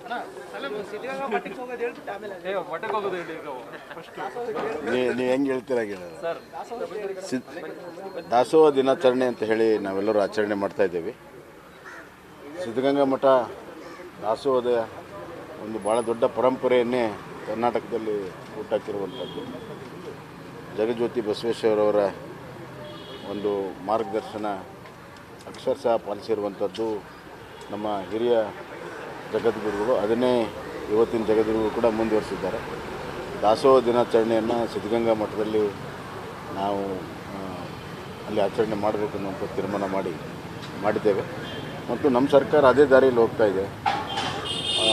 ಮಠಕ್ಕೆ ಹೋಗೋದು ಹೇಳಿ ಈಗ ಫಸ್ಟ್ ನೀ- ನೀವು ಹೆಂಗೆ ಹೇಳ್ತೀರ ಹೇಳಿ ಸಿದ್- ದಾಸೋಹ ದಿನಾಚರಣೆ ಅಂತ ಹೇಳಿ ನಾವೆಲ್ಲರೂ ಆಚರಣೆ ಮಾಡ್ತಾ ಇದ್ದೇವೆ ಸಿದ್ಧಗಂಗಾ ಮಠ ದಾಸೋಹದ ಒಂದು ಭಾಳ ದೊಡ್ಡ ಪರಂಪರೆಯನ್ನೇ ಕರ್ನಾಟಕದಲ್ಲಿ ಹುಟ್ಟಾಕಿರುವಂಥದ್ದು ಜಗಜ್ಯೋತಿ ಬಸವೇಶ್ವರವರ ಒಂದು ಮಾರ್ಗದರ್ಶನ ಅಕ್ಷರಶಃ ಪಾಲಿಸಿರುವಂಥದ್ದು ನಮ್ಮ ಹಿರಿಯ ಜಗದ್ಗುರುಗಳು ಅದನ್ನೇ ಇವತ್ತಿನ ಜಗದ್ಗುರುಗಳು ಕೂಡ ಮುಂದುವರಿಸಿದ್ದಾರೆ ದಾಸೋಹ ದಿನಾಚರಣೆಯನ್ನು ಸಿದ್ಧಗಂಗಾ ಮಠದಲ್ಲಿ ನಾವು ಆ, ಅಲ್ಲಿ ಆಚರಣೆ ಮಾಡಬೇಕು ಅನ್ನುವಂಥ ತೀರ್ಮಾನ ಮಾಡಿ ಮಾಡಿದ್ದೇವೆ ಮತ್ತು ನಮ್ಮ ಸರ್ಕಾರ ಅದೇ ದಾರಿಯಲ್ಲಿ ಹೋಗ್ತಾ ಇದೆ ಆ,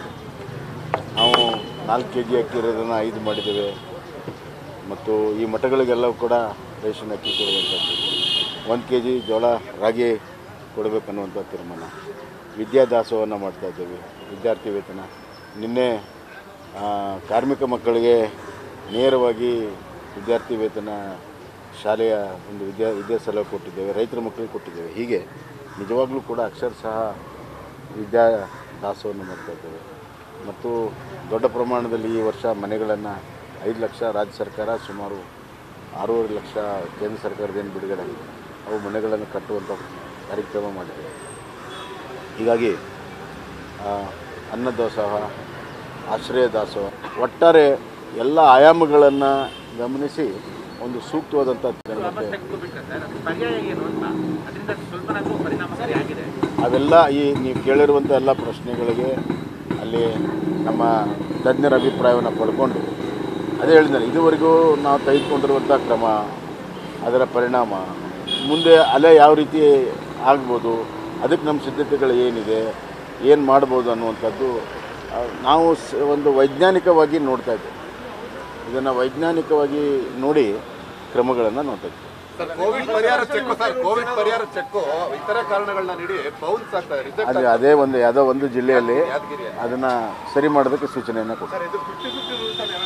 ನಾವು ನಾಲ್ಕು ಕೆ ಜಿ ಅಕ್ಕಿ ಇರೋದನ್ನು ಐದು ಮಾಡಿದ್ದೇವೆ ಮತ್ತು ಈ ಮಠಗಳಿಗೆಲ್ಲವೂ ಕೂಡ ರೇಷನ್ ಅಕ್ಕಿ ಕೊಡುವಂಥದ್ದು ಒಂದು ಕೆ ಜಿ ಜೋಳ ರಾಗಿ ಕೊಡಬೇಕನ್ನುವಂಥ ತೀರ್ಮಾನ ವಿದ್ಯಾದಾಸೋಹವನ್ನು ಮಾಡ್ತಾ ಇದ್ದೇವೆ ವಿದ್ಯಾರ್ಥಿ ವೇತನ ನಿನ್ನೆ ಆ, ಕಾರ್ಮಿಕ ಮಕ್ಕಳಿಗೆ ನೇರವಾಗಿ ವಿದ್ಯಾರ್ಥಿ ವೇತನ ಶಾಲೆಯ ಒಂದು ವಿದ್ಯಾ ವಿದ್ಯಾಸಲ ಕೊಟ್ಟಿದ್ದೇವೆ ರೈತರ ಮಕ್ಕಳಿಗೆ ಕೊಟ್ಟಿದ್ದೇವೆ ಹೀಗೆ ನಿಜವಾಗ್ಲೂ ಕೂಡ ಅಕ್ಷರಶಃ ವಿದ್ಯಾ ದಾಸೋಹವನ್ನು ಮಾಡ್ತಾ ಇದ್ದೇವೆ ಮತ್ತು ದೊಡ್ಡ ಪ್ರಮಾಣದಲ್ಲಿ ಈ ವರ್ಷ ಮನೆಗಳನ್ನು ಐದು ಲಕ್ಷ ರಾಜ್ಯ ಸರ್ಕಾರ ಸುಮಾರು ಆರೂವರೆ ಲಕ್ಷ ಕೇಂದ್ರ ಸರ್ಕಾರದಿಂದ ಬಿಡುಗಡೆ ಆಗಿದೆ ಅವು ಮನೆಗಳನ್ನು ಕಟ್ಟುವಂಥ ಕಾರ್ಯಕ್ರಮ ಮಾಡಿದ್ದೇವೆ ಹೀಗಾಗಿ ಆ, ಅನ್ನದಾಸೋಹ ಆಶ್ರಯ ದಾಸೋಹ ಒಟ್ಟಾರೆ ಎಲ್ಲ ಆಯಾಮಗಳನ್ನು ಗಮನಿಸಿ ಒಂದು ಸೂಕ್ತವಾದಂಥ ಜನತೆ ಬಿಟ್ರೆ ಸರ್ ಅದು ಪರ್ಯಾಯ ಏನು ಅಂತ ಅದರಿಂದ ಸ್ವಲ್ಪನಾದ್ರೂ ಪರಿಣಾಮಕಾರಿ ಆಗಿದೆ ಅವೆಲ್ಲ ಈ ನೀವು ಕೇಳಿರುವಂಥ ಎಲ್ಲ ಪ್ರಶ್ನೆಗಳಿಗೆ ಅಲ್ಲಿ ನಮ್ಮ ತಜ್ಞರ ಅಭಿಪ್ರಾಯವನ್ನು ಪಡ್ಕೊಂಡು ಅದೇ ಹೇಳಿದ್ದಾರೆ ಇದುವರೆಗೂ ನಾವು ತೆಗೆದುಕೊಂಡಿರುವಂಥ ಕ್ರಮ ಅದರ ಪರಿಣಾಮ ಮುಂದೆ ಅಲೆ ಯಾವ ರೀತಿ ಆಗ್ಬೋದು ಅದಕ್ಕೆ ನಮ್ಮ ಸಿದ್ಧತೆಗಳು ಏನಿದೆ ಏನು ಮಾಡ್ಬೋದು ಅನ್ನುವಂಥದ್ದು ಆ, ನಾವು ಸ ಒಂದು ವೈಜ್ಞಾನಿಕವಾಗಿ ನೋಡ್ತಾ ಇದ್ದೇವೆ ಇದನ್ನು ವೈಜ್ಞಾನಿಕವಾಗಿ ನೋಡಿ ಕ್ರಮಗಳನ್ನು ನೋಡ್ತಾ ಇದ್ದೇವೆ ಸರ್ ಕೋವಿಡ್ ಪರಿಹಾರ ಚೆಕ್ ಸರ್ ಕೋವಿಡ್ ಪರಿಹಾರ ಚೆಕ್ ಇತರ ಕಾರಣಗಳನ್ನ ನೀಡಿ ಬೌನ್ಸ್ ಆಗ್ತದೆ ರಿಜೆಕ್ಟ್ ಅದೇ ಅದೇ ಒಂದು ಯಾವುದೋ ಒಂದು ಜಿಲ್ಲೆಯಲ್ಲಿ ಯಾದಗಿರಿ ಅದನ್ನು ಸರಿ ಮಾಡೋದಕ್ಕೆ ಸೂಚನೆಯನ್ನು ಕೊಡ್ತಾರೆ ಇದು ಫಿಫ್ಟಿ ಫಿಫ್ಟಿ ರೂಲ್ಸ್